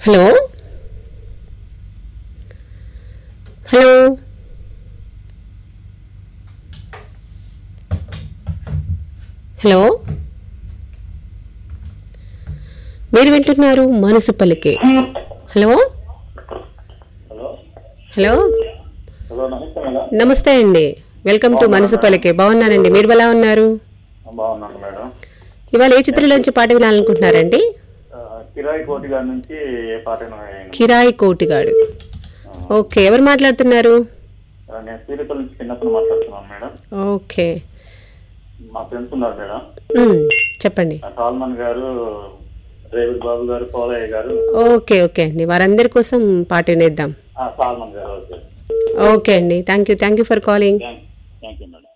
hello hello hello మీరు వింటున్నారు మనసు పలికే హలో హలో హలో హలో నమస్తే మేడం నమస్తే అండి వెల్కమ్ టు మనసు పలికే బాగున్నానండి మీరు ఎలా ఉన్నారు బాగున్నాను మేడం ఇవాళ ఏ చిత్రంలోంచి పాట వినాలనుకుంటున్నారండి ఆ, కిరాయి కోటి గారి నుంచి ఏ పాట అయినా కిరాయి కోటిగాడు ఓకే ఎవరు మాట్లాడుతున్నారు ఆ, నేను సూర్యపల్లి నుంచి చిన్నప్పుడు మాట్లాడుతున్నాను మేడం ఓకే మా ఫ్రెండ్స్ ఉన్నారు మేడం మ్, చెప్పండి ఆ, సాల్మన్ గారు రేవిడ్ బాబు గారు పోలయ్య గారు ఓకే ఓకే అండి వారందరి కోసం పాట వినేద్దాం ఆ, సాల్మన్ గారు ఓకే ఓకే అండి thank you thank you for calling thank thank you madam